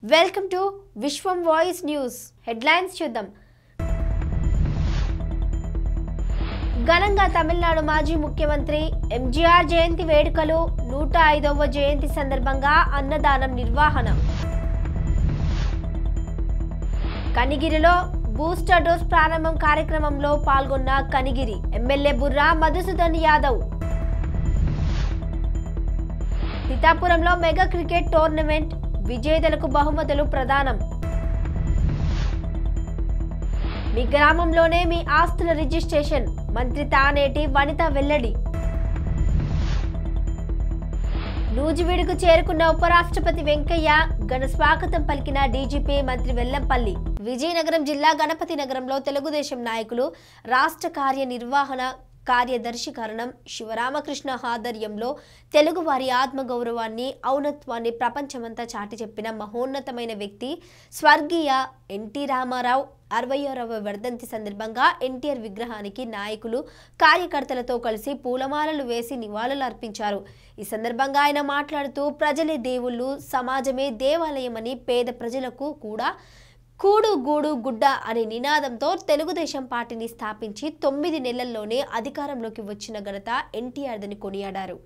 Welcome to Vishwam voice news headlines చూద్దాం ఘనంగా తమిళనాడు మాజీ ముఖ్యమంత్రి ఎంజీఆర్ జయంతి వేడుకలు నూట ఐదవ జయంతి సందర్భంగా అన్నదానం నిర్వహణ కనిగిరిలో బూస్టర్ డోస్ ప్రారంభం కార్యక్రమంలో పాల్గొన్న కనిగిరి ఎమ్మెల్యే బుర్రా మధుసూదన్ యాదవ్ సీతాపురంలో మెగా క్రికెట్ టోర్నమెంట్ విజేతలకు బహుమతులు ప్రదానం మీ గ్రామంలోనే మీ ఆస్తుల రిజిస్ట్రేషన్ మంత్రి తానేటి వనిత వెల్లడి నూజివీడుకు చేరుకున్న ఉపరాష్ట్రపతి వెంకయ్య ఘన స్వాగతం పలికిన డీజీపీ మంత్రి వెల్లంపల్లి విజయనగరం జిల్లా గణపతి నగరంలో తెలుగుదేశం నాయకులు రాష్ట్ర కార్యనిర్వహణ కార్యదర్శి కారణం శివరామకృష్ణ ఆధ్వర్యంలో తెలుగువారి ఆత్మగౌరవాన్ని ఔన్నత్వాన్ని ప్రపంచమంతా చాటి చెప్పిన మహోన్నతమైన వ్యక్తి స్వర్గీయ ఎన్టీ రామారావు అరవై ఆరవ వర్ధంతి సందర్భంగా ఎన్టీఆర్ విగ్రహానికి నాయకులు కార్యకర్తలతో కలిసి పూలమాలలు వేసి నివాళులు అర్పించారు ఈ సందర్భంగా ఆయన మాట్లాడుతూ ప్రజలే దేవుళ్ళు సమాజమే దేవాలయమని పేద ప్రజలకు కూడా కూడు గూడు గుడ్డ అనే నినాదంతో తెలుగుదేశం పార్టీని స్థాపించి తొమ్మిది నెలల్లోనే అధికారంలోకి వచ్చిన ఘనత ఎన్టీఆర్దని కొనియాడారు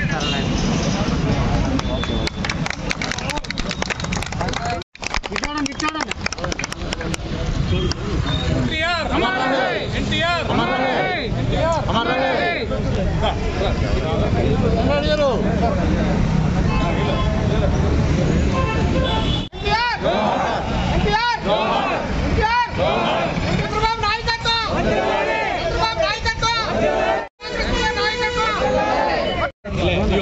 एनटीआर हमारा है एनटीआर हमारा है एनटीआर हमारा है చంద్రబాబు నాయకత్వం చంద్రబాబు నాయకత్వం కృష్ణ నాయకత్వం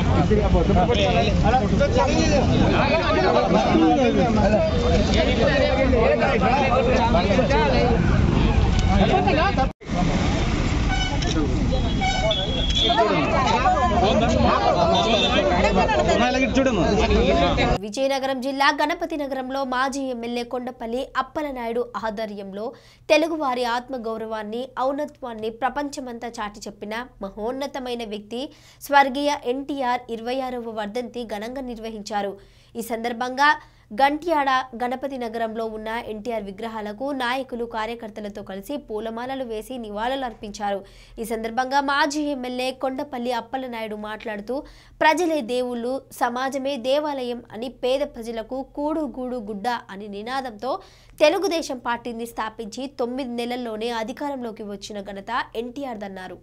విజయనగరం జిల్లా గణపతి నగరంలో మాజీ ఎమ్మెల్యే కొండపల్లి అప్పలనాయుడు ఆధ్వర్యంలో తెలుగువారి ఆత్మగౌరవాన్ని ఔన్నత్వాన్ని ప్రపంచమంతా చాటి చెప్పిన మహోన్నతమైన వ్యక్తి స్వర్గీయ ఎన్టీఆర్ ఇరవై ఆరవ వర్ధంతి ఘనంగా నిర్వహించారు ఈ సందర్భంగా గంట్యాడ గణపతి నగరంలో ఉన్న ఎన్టీఆర్ విగ్రహాలకు నాయకులు కార్యకర్తలతో కలిసి పూలమాలలు వేసి నివాళులు అర్పించారు ఈ సందర్భంగా మాజీ ఎమ్మెల్యే కొండపల్లి అప్పలనాయుడు మాట్లాడుతూ ప్రజలే దేవుళ్ళు సమాజమే దేవాలయం అని పేద ప్రజలకు కూడు గూడు గుడ్డ అని నినాదంతో తెలుగుదేశం పార్టీని స్థాపించి తొమ్మిది నెలల్లోనే అధికారంలోకి వచ్చిన ఘనత ఎన్టీఆర్ దన్నారు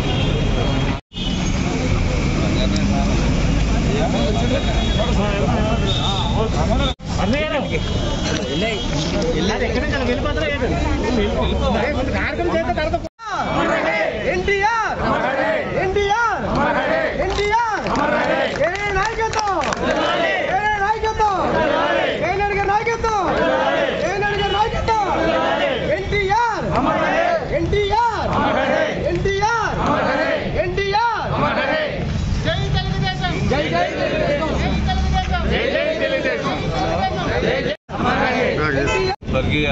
ఎన్టీఆర్ ఎన్టీఆర్ ఎన్టీఆర్ ఏ నాయకత్వం ఏ నాయకత్వం ఏ నడిగ నాయకత్వం ఏ నడిగ నాయకత్వం ఎన్టీఆర్ ఎన్టీఆర్ ఎన్టీఆర్ ఎన్టీఆర్ జై తెలుగుదేశం జై జై జై తెలుగుదేశం జై తెలుగుదేశం స్వర్గీయ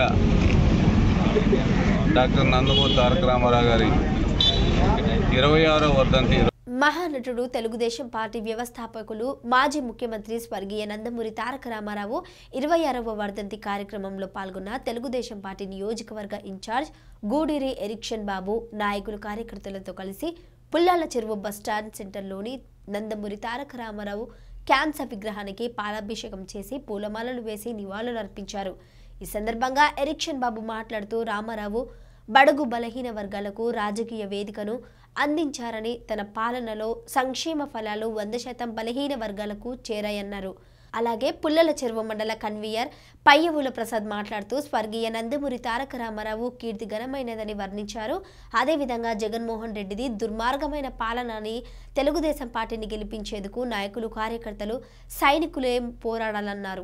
డాక్టర్ నందమూరి తారక రామారావు గారి ఇరవై ఆరో వర్ధంతి మహానటుడు తెలుగుదేశం పార్టీ వ్యవస్థాపకులు మాజీ ముఖ్యమంత్రి స్వర్గీయ నందమూరి తారక రామారావు ఇరవై ఆరవ వర్ధంతి కార్యక్రమంలో పాల్గొన్న తెలుగుదేశం పార్టీ నియోజకవర్గ ఇన్ఛార్జ్ గూడూరి ఎరిక్షన్ బాబు నాయకులు కార్యకర్తలతో కలిసి పుల్లాల చెరువు బస్టాండ్ సెంటర్లోని నందమూరి తారక రామారావు క్యాన్సర్ విగ్రహానికి పాలాభిషేకం చేసి పూలమాలలు వేసి నివాళులు అర్పించారు ఈ సందర్భంగా ఎరిక్షన్ బాబు మాట్లాడుతూ రామారావు బడుగు బలహీన వర్గాలకు రాజకీయ వేదికను అందించారని తన పాలనలో సంక్షేమ ఫలాలు వంద శాతం బలహీన వర్గాలకు చేరాయన్నారు అలాగే పుల్లల చెరువు మండల కన్వీయర్ పయ్యవుల ప్రసాద్ మాట్లాడుతూ స్వర్గీయ నందమూరి తారక రామారావు కీర్తి ఘనమైనదని వర్ణించారు అదేవిధంగా జగన్మోహన్ రెడ్డిది దుర్మార్గమైన పాలన అని తెలుగుదేశం పార్టీని గెలిపించేందుకు నాయకులు కార్యకర్తలు సైనికులే పోరాడాలన్నారు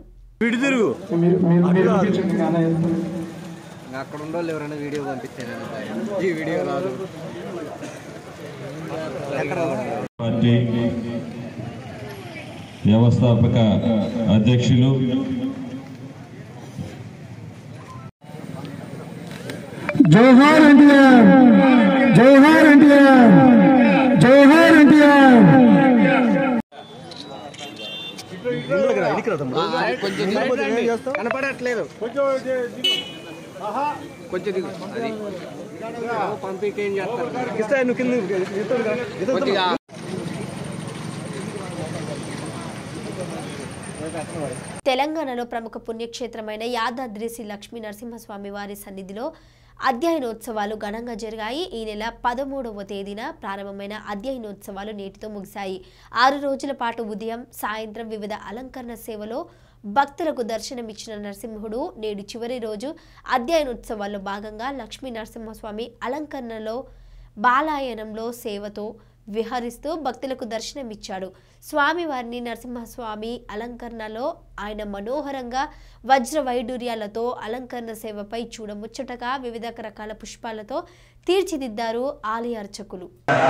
అక్కడ ఉండోళ్ళు ఎవరైనా వీడియో పంపించారు ఈ వీడియో రాదు పార్టీ వ్యవస్థాపక అధ్యక్షులు జోహార్ ఎన్టీఆర్ జోహార్ ఎన్టీఆర్ జోహార్ ఎన్టీఆర్ కనపడట్లేదు కొంచెం దిగు అది పంపికి ఏం చేస్తారు కొద్దిగా తెలంగాణలో ప్రముఖ పుణ్యక్షేత్రమైన యాదాద్రి శ్రీ లక్ష్మీ నరసింహస్వామి వారి సన్నిధిలో అధ్యయనోత్సవాలు ఘనంగా జరిగాయి ఈ నెల పదమూడవ తేదీన ప్రారంభమైన అధ్యయనోత్సవాలు నేటితో ముగిశాయి ఆరు రోజుల పాటు ఉదయం సాయంత్రం వివిధ అలంకరణ సేవలో భక్తులకు దర్శనమిచ్చిన నరసింహుడు నేడు చివరి రోజు అధ్యయనోత్సవాల్లో భాగంగా లక్ష్మీ నరసింహస్వామి అలంకరణలో బాలాయనంలో సేవతో విహరిస్తూ భక్తులకు దర్శనమిచ్చాడు స్వామివారిని నరసింహస్వామి అలంకరణలో ఆయన మనోహరంగా వజ్ర వైడూర్యాలతో అలంకరణ సేవపై చూడముచ్చటగా వివిధ రకాల పుష్పాలతో తీర్చిదిద్దారు ఆలయ అర్చకులు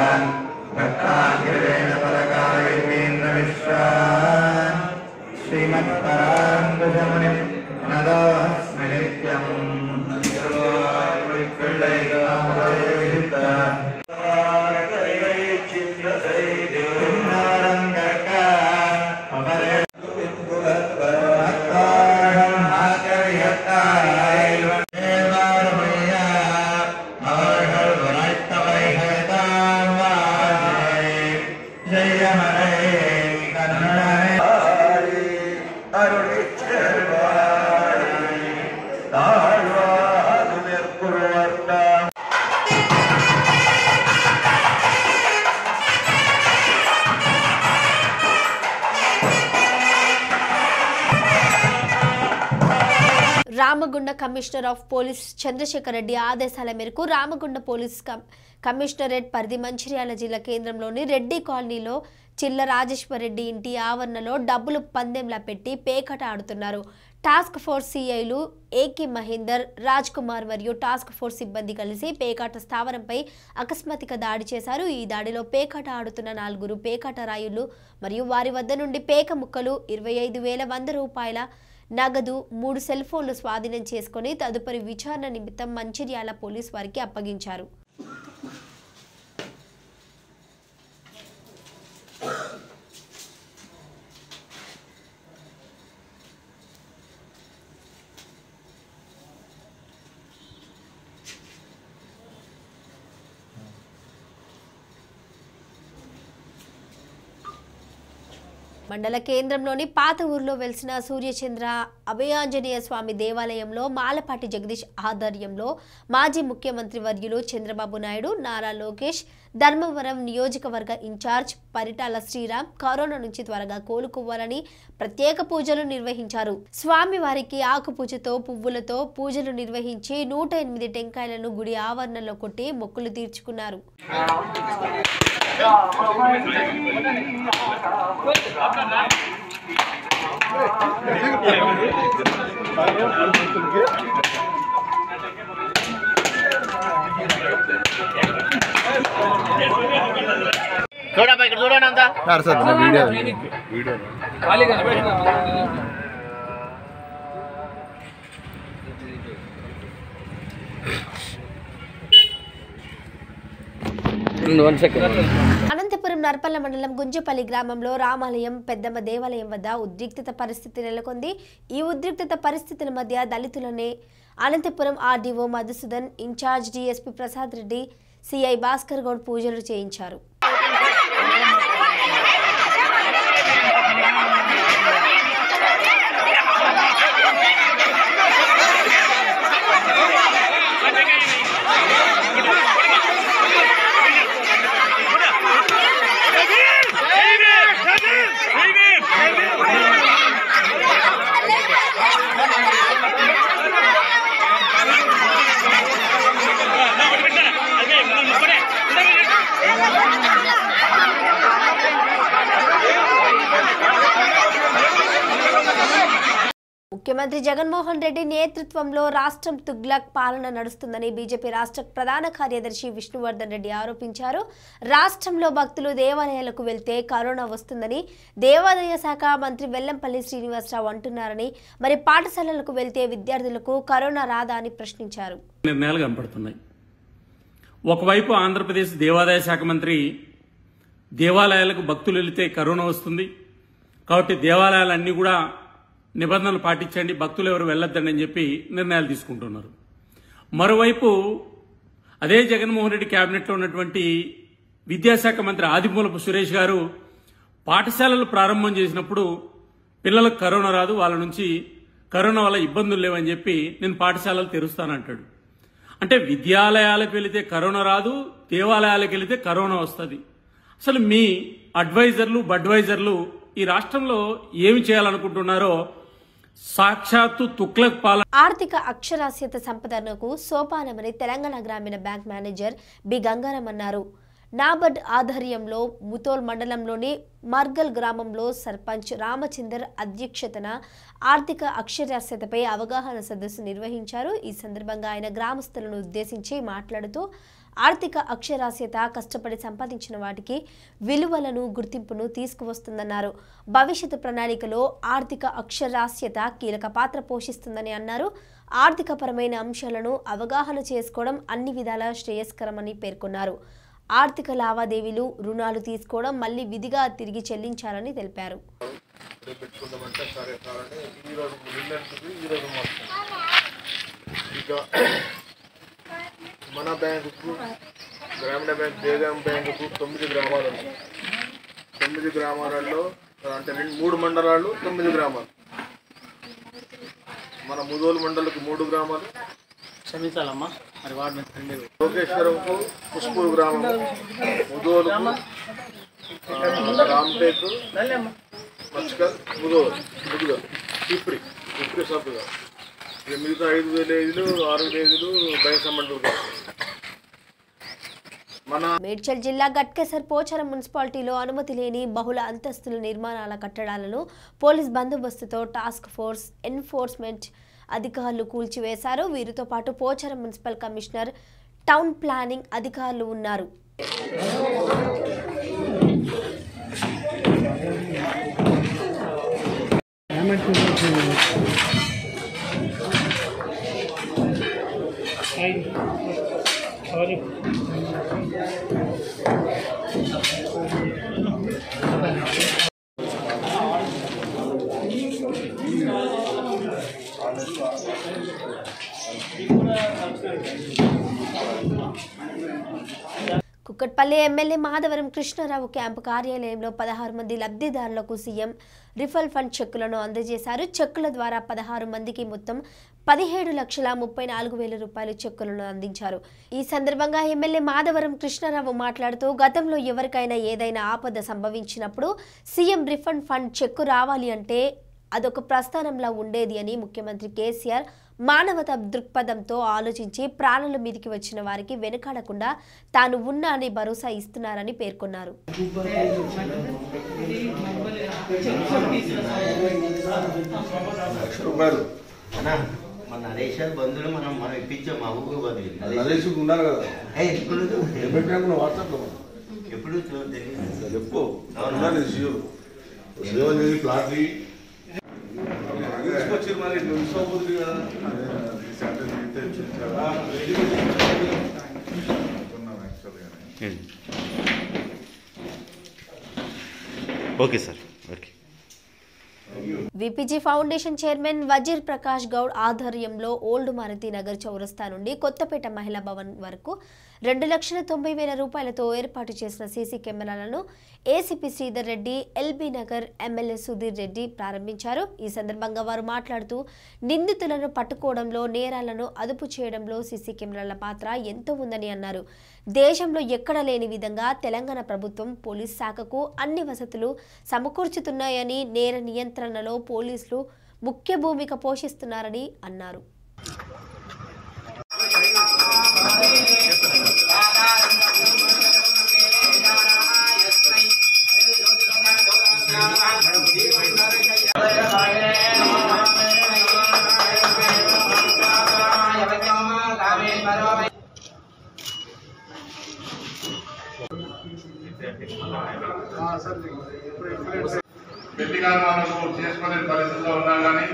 Ramagunda commissioner of police Chandrashekar Reddy ఆదేశాల మేరకు రామగుండ పోలీస్ కమ్- కమిషనరేట్ పరిధి మంచిర్యాల జిల్లా కేంద్రంలోని రెడ్డి కాలనీలో చిల్ల రాజేశ్వర్ రెడ్డి ఇంటి ఆవరణలో డబ్బులు పందెంలా పెట్టి పేకట ఆడుతున్నారు టాస్క్ ఫోర్స్ సిఐలు ఏకే మహేందర్ రాజ్ కుమార్ మరియు టాస్క్ ఫోర్స్ సిబ్బంది కలిసి పేకాట స్థావరంపై అకస్మాత్తుగా దాడి చేశారు ఈ దాడిలో పేకాట ఆడుతున్న నలుగురు పేకాట రాయులు మరియు వారి వద్ద నుండి పేక ముక్కలు ఇరవై ఐదు వేల వంద రూపాయల నగదు మూడు సెల్ ఫోన్లు స్వాధీనం చేసుకుని తదుపరి విచారణ నిమిత్తం మంచిర్యాల పోలీస్ వారికి అప్పగించారు మండల కేంద్రంలోని పాత ఊర్లో వెలిసిన సూర్యచంద్ర అభయాంజనేయ స్వామి దేవాలయంలో మాలపాటి జగదీష్ ఆధ్వర్యంలో మాజీ ముఖ్యమంత్రి వర్యులు చంద్రబాబు నాయుడు నారా లోకేష్ ధర్మవరం నియోజకవర్గ ఇన్ఛార్జ్ పరిటాల శ్రీరామ్ కరోనా నుంచి త్వరగా కోలుకోవాలని ప్రత్యేక పూజలు నిర్వహించారు స్వామివారికి ఆకుపూజతో పువ్వులతో పూజలు నిర్వహించి నూట ఎనిమిది టెంకాయలను గుడి ఆవరణలో కొట్టి మొక్కులు తీర్చుకున్నారు అనంతపురం నర్పల్ల మండలం గుంజపల్లి గ్రామంలో రామాలయం పెద్దమ్మ దేవాలయం వద్ద ఉద్రిక్తత పరిస్థితి నెలకొంది ఈ ఉద్రిక్తత పరిస్థితుల మధ్య దళితులనే Anantapuram RDO Madhusudan incharge DSP Prasad Reddy CI Bhaskar Goud పూజలు చేయించారు ముఖ్యమంత్రి జగన్మోహన్ రెడ్డి నేతృత్వంలో రాష్ట్రం తుగ్లక్ పాలన నడుస్తుందని బీజేపీ రాష్ట్ర ప్రధాన కార్యదర్శి విష్ణువర్ధన్ రెడ్డి ఆరోపించారు రాష్ట్రంలో భక్తులు దేవాలయాలకు వెళ్తే కరోనా వస్తుందని దేవాదాయ శాఖ మంత్రి వెల్లంపల్లి శ్రీనివాసరావు అంటున్నారని మరి పాఠశాలలకు వెళ్తే విద్యార్థులకు కరోనా రాదా అని ప్రశ్నించారు నిర్ణయాలు కనపడుతున్నాయి ఒకవైపు ఆంధ్రప్రదేశ్ దేవాదాయ శాఖ మంత్రి దేవాలయాలకు భక్తులు వెళితే కరోనా వస్తుంది కాబట్టి దేవాలయాలన్నీ కూడా నిబంధనలు పాటించండి భక్తులు ఎవరు వెళ్ళొద్దండి అని చెప్పి నిర్ణయాలు తీసుకుంటున్నారు మరోవైపు అదే జగన్మోహన్ రెడ్డి కేబినెట్లో ఉన్నటువంటి విద్యాశాఖ మంత్రి ఆదిమూలపు సురేష్ గారు పాఠశాలలు ప్రారంభం చేసినప్పుడు పిల్లలకు కరోనా రాదు వాళ్ళ నుంచి కరోనా వల్ల ఇబ్బందులు లేవని చెప్పి నేను పాఠశాలలు తెరుస్తానంటాడు అంటే విద్యాలయాలకు వెళితే కరోనా రాదు దేవాలయాలకు వెళితే కరోనా వస్తుంది అసలు మీ అడ్వైజర్లు బడ్వైజర్లు ఈ రాష్ట్రంలో ఏమి చేయాలనుకుంటున్నారో సాక్షాత్తు తుక్లక్ పాలన ఆర్థిక అక్షరాస్యత సంపదనకు సోపానమని తెలంగాణ గ్రామీణ బ్యాంక్ మేనేజర్ బి గంగారం అన్నారు నాబర్డ్ ఆధ్వర్యంలో ముతోల్ మండలంలోని మర్గల్ గ్రామంలో సర్పంచ్ రామచందర్ అధ్యక్షతన ఆర్థిక అక్షరాస్యతపై అవగాహన సదస్సు నిర్వహించారు ఈ సందర్భంగా ఆయన గ్రామస్తులను ఉద్దేశించి మాట్లాడుతూ ఆర్థిక అక్షరాస్యత కష్టపడి సంపాదించిన వాటికి విలువలను గుర్తింపును తీసుకువస్తుందన్నారు భవిష్యత్తు ప్రణాళికలో ఆర్థిక అక్షరాస్యత కీలక పాత్ర పోషిస్తుందని అన్నారు ఆర్థికపరమైన అంశాలను అవగాహన చేసుకోవడం అన్ని విధాల శ్రేయస్కరమని పేర్కొన్నారు ఆర్థిక లావాదేవీలు రుణాలు తీసుకోవడం మళ్లీ విధిగా తిరిగి చెల్లించాలని తెలిపారు పెట్టుకుందామంటే సరే కావాలంటే ఈరోజు నిన్నటిది ఈరోజు మొత్తం ఇక మన బ్యాంకుకు గ్రామీణ బ్యాంక్ జయగాం బ్యాంకుకు తొమ్మిది గ్రామాలు ఉన్నాయి తొమ్మిది గ్రామాలలో అంటే రెండు మూడు మండలాలు తొమ్మిది గ్రామాలు మన ముదోలు మండలకు మూడు గ్రామాలు క్షమించాలమ్మా మరి వాడు ఫ్రెండ్ లోకేశ్వరంకు పుష్పూరు గ్రామము ముదోలుకు ఆ, రామ్టేక్ మచ్కల్ ముదోలు ముదుగల్ ఇప్రి ఇప్రి సబ్బుగా ఇక మిగతా ఐదు విలేజ్లు ఆరు విలేజ్లు బయసమండలు మన మేడ్చల్ జిల్లా గట్కేసర్ పోచారం మున్సిపాలిటీలో అనుమతి లేని బహుళ అంతస్తుల నిర్మాణాల కట్టడాలను పోలీస్ బందోబస్తుతో టాస్క్ ఫోర్స్ ఎన్ఫోర్స్మెంట్ అధికారులు కూల్చివేశారు వీరితో పాటు Pocharam municipal commissioner town planning అధికారులు ఉన్నారు కుక్కట్పల్లి ఎమ్మెల్యే మాధవరం కృష్ణారావు క్యాంపు కార్యాలయంలో పదహారు మంది లబ్ధిదారులకు సీఎం రిఫల్ ఫండ్ చెక్కులను అందజేశారు చెక్కుల ద్వారా పదహారు మందికి మొత్తం పదిహేడు లక్షల ముప్పై నాలుగు వేల రూపాయల చెక్కులను అందించారు ఈ సందర్భంగా ఎమ్మెల్యే మాధవరం కృష్ణారావు మాట్లాడుతూ గతంలో ఎవరికైనా ఏదైనా ఆపద సంభవించినప్పుడు సీఎం రిఫండ్ ఫండ్ చెక్కు రావాలి అంటే అదొక ప్రస్థానంలా ఉండేది అని ముఖ్యమంత్రి కేసీఆర్ మానవత దృక్పథంతో ఆలోచించి ప్రాణుల మీదికి వచ్చిన వారికి వెనుకాడకుండా తాను ఉన్నా అని భరోసా ఇస్తున్నారని పేర్కొన్నారు లక్ష రూపాయలు అన్నా మన నరేష్ బంధువులు మనం మనం ఇప్పించాం మా ఊరు బదులు నరేష్ ఉండాలి కదా ఏ, ఎప్పుడు పెట్టినా వాట్సాప్లో ఎప్పుడు చూ- తెలియదు. చెప్పు ఉండాలి శివ శివ చేసి ప్లాట్ తీసుకొచ్చారు మరి నిలిచిపోతుంది కదా okay sir okay VPG foundation chairman Vazir Prakash Goud ఆధ్వర్యంలో ఓల్డ్ మారుతి నగర్ చౌరస్తా నుండి కొత్తపేట మహిళా భవన్ వరకు రెండు లక్షల తొంభై వేల రూపాయలతో ఏర్పాటు చేసిన సీసీ కెమెరాలను ACP Sridhar Reddy LB Nagar MLA Sudheer Reddy ప్రారంభించారు ఈ సందర్భంగా వారు మాట్లాడుతూ నిందితులను పట్టుకోవడంలో నేరాలను అదుపు చేయడంలో సీసీ కెమెరాల పాత్ర ఎంతో ఉందని అన్నారు దేశంలో ఎక్కడ లేని విధంగా తెలంగాణ ప్రభుత్వం పోలీస్ శాఖకు అన్ని వసతులు సమకూర్చుతున్నాయని నేర నియంత్రణలో పోలీసులు ముఖ్య భూమిక పోషిస్తున్నారని అన్నారు పెళ్లి కాని వాళ్ళకు చేసుకునే పరిస్థితిలో ఉన్నా కానీ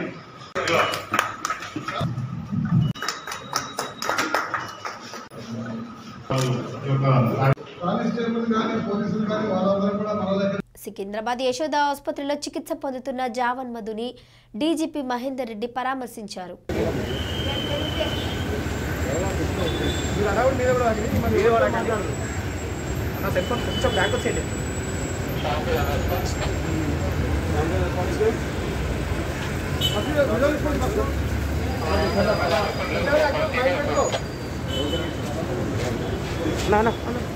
సికింద్రాబాద్ యశోద ఆసుపత్రిలో చికిత్స పొందుతున్న జావన్ మధుని డీజీపీ మహేందర్ రెడ్డి పరామర్శించారు కొంచెం బ్యాక్ వచ్చేయండి నాన్న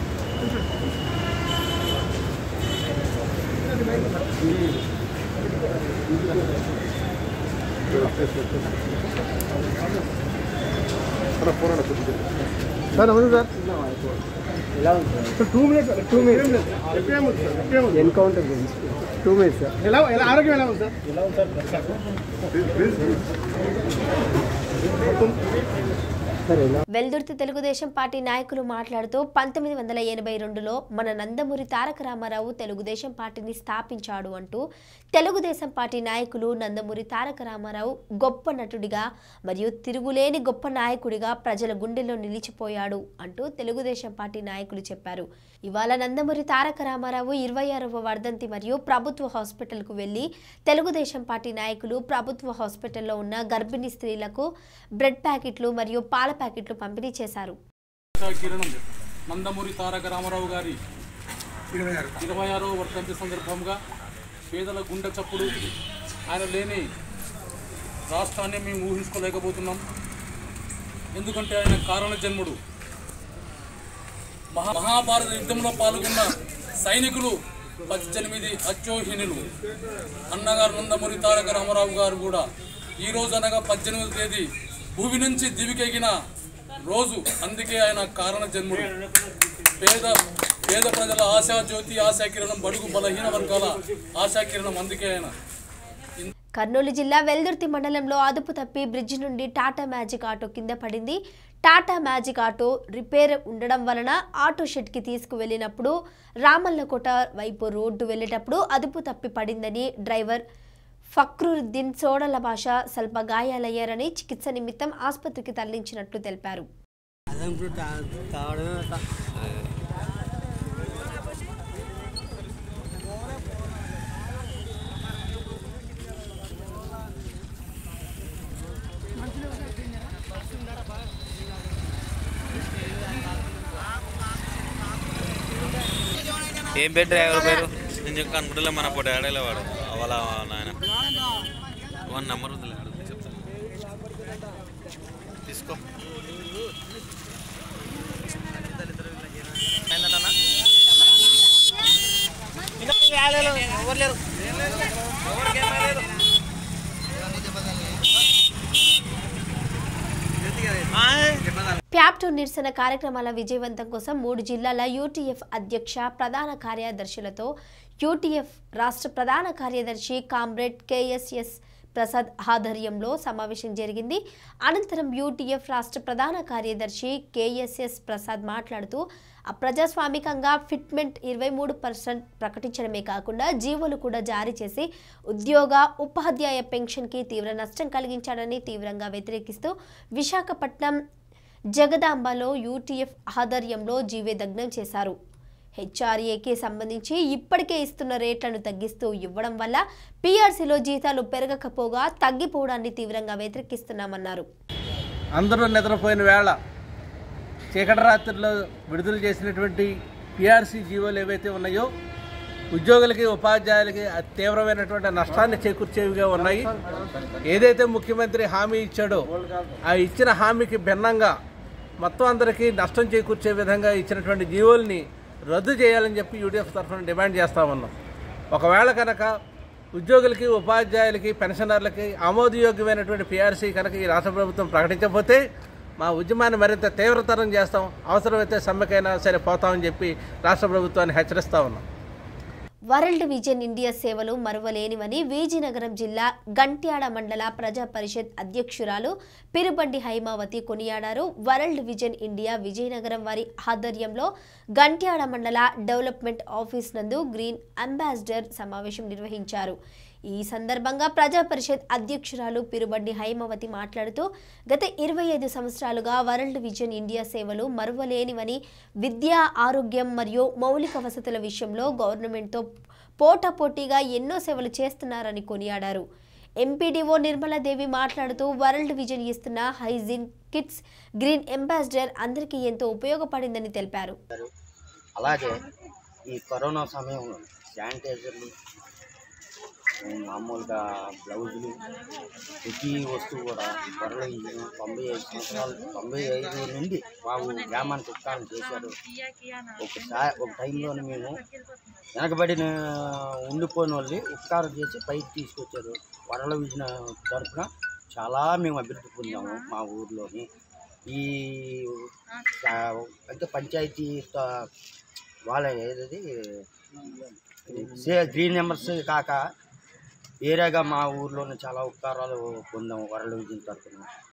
సార్ నమస్తే సార్ ఎలా ఉంది sir two minutes two minutes encounter గురించి టూ మినిట్స్ సార్ ఎలా ఎలా ఆరోగ్యం ఎలా ఉంది సార్ ఎలా ఉంది సార్ సార్ ఎలా వెల్దుర్తి తెలుగుదేశం పార్టీ నాయకులు మాట్లాడుతూ పంతొమ్మిది వందల ఎనభై రెండులో మన నందమూరి తారక రామారావు తెలుగుదేశం పార్టీని స్థాపించాడు అంటూ తెలుగుదేశం పార్టీ నాయకులు నందమూరి తారక రామారావు గొప్ప నటుడిగా మరియు తిరుగులేని గొప్ప నాయకుడిగా ప్రజల గుండెల్లో నిలిచిపోయాడు అంటూ తెలుగుదేశం పార్టీ నాయకులు చెప్పారు ఇవాళ నందమూరి తారక రామారావు ఇరవై ఆరవ వర్ధంతి మరియు ప్రభుత్వ హాస్పిటల్కు వెళ్లి తెలుగుదేశం పార్టీ నాయకులు ప్రభుత్వ హాస్పిటల్లో ఉన్న గర్భిణీ స్త్రీలకు బ్రెడ్ ప్యాకెట్లు మరియు పాల ప్యాకెట్లు పంపిణీ చేశారు కిరణం నందమూరి తారక రామారావు గారి ఇరవై ఆరో వర్ధంతి సందర్భంగా పేదల గుండె చప్పుడు ఆయన లేని రాష్ట్రాన్ని మేము ఊహించుకోలేకపోతున్నాం ఎందుకంటే ఆయన కారణ జన్ముడు మహా మహాభారత యుద్ధంలో పాల్గొన్న సైనికులు పద్దెనిమిది అచ్చోహినులు అన్నగారు నందమూరి తారక రామారావు గారు కూడా ఈ రోజు అనగా పద్దెనిమిది తేదీ భూమి నుంచి దివికెగిన రోజు అందుకే ఆయన కారణ జన్ముడు పేద పేద ప్రజల ఆశా జ్యోతి ఆశా కిరణం బడుగు బలహీన వర్గాల ఆశా కిరణం అందుకే ఆయన కర్నూలు జిల్లా వెల్దుర్తి మండలంలో అదుపు తప్పి బ్రిడ్జి నుండి టాటా మ్యాజిక్ ఆటో కింద పడింది టాటా మ్యాజిక్ ఆటో రిపేర్ ఉండడం వలన ఆటో షెడ్కి తీసుకువెళ్ళినప్పుడు రామల్లకోట వైపు రోడ్డు వెళ్ళేటప్పుడు అదుపు తప్పి పడిందని డ్రైవర్ ఫక్రుద్దీన్ సోడల భాష స్వల్ప గాయాలయ్యారని చికిత్స నిమిత్తం ఆసుపత్రికి తరలించినట్లు తెలిపారు ఏం పేరు డ్రైవర్ పేరు నేను ఇంకా అనుకుంటలే మన పొట్టి ఆడలే వాడు వాళ్ళ నాయన వన్ నెంబర్ ఉందిలే అడుగు చెప్తాను తీసుకో ఎవరు లేరు ప్యాప్టో నిరసన కార్యక్రమాల విజయవంతం కోసం మూడు జిల్లాల యూటీఎఫ్ అధ్యక్ష ప్రధాన కార్యదర్శులతో యూటీఎఫ్ రాష్ట్ర ప్రధాన కార్యదర్శి కామ్రేడ్ కేఎస్ఎస్ ప్రసాద్ ఆధ్వర్యంలో సమావేశం జరిగింది అనంతరం యూటీఎఫ్ రాష్ట్ర ప్రధాన కార్యదర్శి కేఎస్ఎస్ ప్రసాద్ మాట్లాడుతూ అప్రజాస్వామికంగా ఫిట్మెంట్ ఇరవై మూడు పర్సెంట్ ప్రకటించడమే కాకుండా జీవోలు కూడా జారీ చేసి ఉద్యోగ ఉపాధ్యాయ పెన్షన్కి తీవ్ర నష్టం కలిగించాడని తీవ్రంగా వ్యతిరేకిస్తూ విశాఖపట్నం జగదాంబలో యూటీఎఫ్ ఆధ్వర్యంలో జీవే దగ్నం చేశారు హెచ్ఆర్ఏకి సంబంధించి ఇప్పటికే ఇస్తున్న రేట్లను తగ్గిస్తూ ఇవ్వడం వల్ల పీఆర్సీలో జీతాలు పెరగకపోగా తగ్గిపోవడాన్ని తీవ్రంగా వ్యతిరేకిస్తున్నామన్నారు అందరూ నిద్రపోయిన వేళ చీకటి రాత్రిలో విడుదల చేసినటువంటి పిఆర్సీ జీవోలు ఏవైతే ఉన్నాయో ఉద్యోగులకి ఉపాధ్యాయులకి అతి తీవ్రమైనటువంటి నష్టాన్ని చేకూర్చేవిగా ఉన్నాయి ఏదైతే ముఖ్యమంత్రి హామీ ఇచ్చాడో ఆ ఇచ్చిన హామీకి భిన్నంగా మొత్తం అందరికీ నష్టం చేకూర్చే విధంగా ఇచ్చినటువంటి జీవోల్ని రద్దు చేయాలని చెప్పి యూడిఎఫ్ తరఫున డిమాండ్ చేస్తా ఉన్నాం ఒకవేళ కనుక ఉద్యోగులకి ఉపాధ్యాయులకి పెన్షనర్లకి ఆమోదయోగ్యమైనటువంటి పిఆర్సీ కనుక ఈ రాష్ట్ర ప్రభుత్వం ప్రకటించకపోతే మా ఉద్యమాన్ని మరింత తీవ్రతరం చేస్తాం అవసరమైతే సమ్మెకైనా సరే పోతామని చెప్పి రాష్ట్ర ప్రభుత్వాన్ని హెచ్చరిస్తా ఉన్నాం వరల్డ్ విజన్ ఇండియా సేవలు మరువలేనివని విజయనగరం జిల్లా గంట్యాడ మండల ప్రజా పరిషత్ అధ్యక్షురాలు పిరుబండి హైమావతి కొనియాడారు వరల్డ్ విజన్ ఇండియా విజయనగరం వారి ఆధ్వర్యంలో గంట్యాడ మండల డెవలప్మెంట్ ఆఫీస్ నందు గ్రీన్ అంబాసిడర్ సమావేశం నిర్వహించారు ఈ సందర్భంగా ప్రజా పరిషత్ అధ్యక్షురాలు పిరుబండి హైమవతి మాట్లాడుతూ గత ఇరవై ఐదు సంవత్సరాలుగా వరల్డ్ విజన్ ఇండియా సేవలు మరువలేనివని విద్య ఆరోగ్యం మరియు మౌలిక వసతుల విషయంలో గవర్నమెంట్తో పోటాపోటీగా ఎన్నో సేవలు చేస్తున్నారని కొనియాడారు ఎంపీడీఓ నిర్మలాదేవి మాట్లాడుతూ వరల్డ్ విజన్ ఇస్తున్న హైజీన్ కిట్స్ గ్రీన్ అంబాసిడర్ అందరికీ ఎంతో ఉపయోగపడిందని తెలిపారు అలాగే ఈ కరోనా సమయంలో శానిటైజర్లు మామూలుగా బ్లౌజులు ప్రతి వస్తువు కూడా త్వరలో ఈ తొంభై ఐదు సంవత్సరాలు తొంభై ఐదు నుండి బాబు గ్రామానికి ఉపకారం చేశారు ఒకసారి ఒక టైంలోనే మేము వెనకబడిన ఉండిపోయిన వాళ్ళు ఉపకారం చేసి పైకి తీసుకొచ్చారు వరల విజయ తరఫున చాలా మేము అభివృద్ధి పొందాము మా ఊర్లోని ఈ ఆ, అంటే పంచాయతీ త- వాళ్ళ ఏదది సే గ్రీన్ నెంబర్స్ కాక వేరేగా మా ఊర్లోనే చాలా ఉపకారాలు పొందాము వరల విజయం తరఫున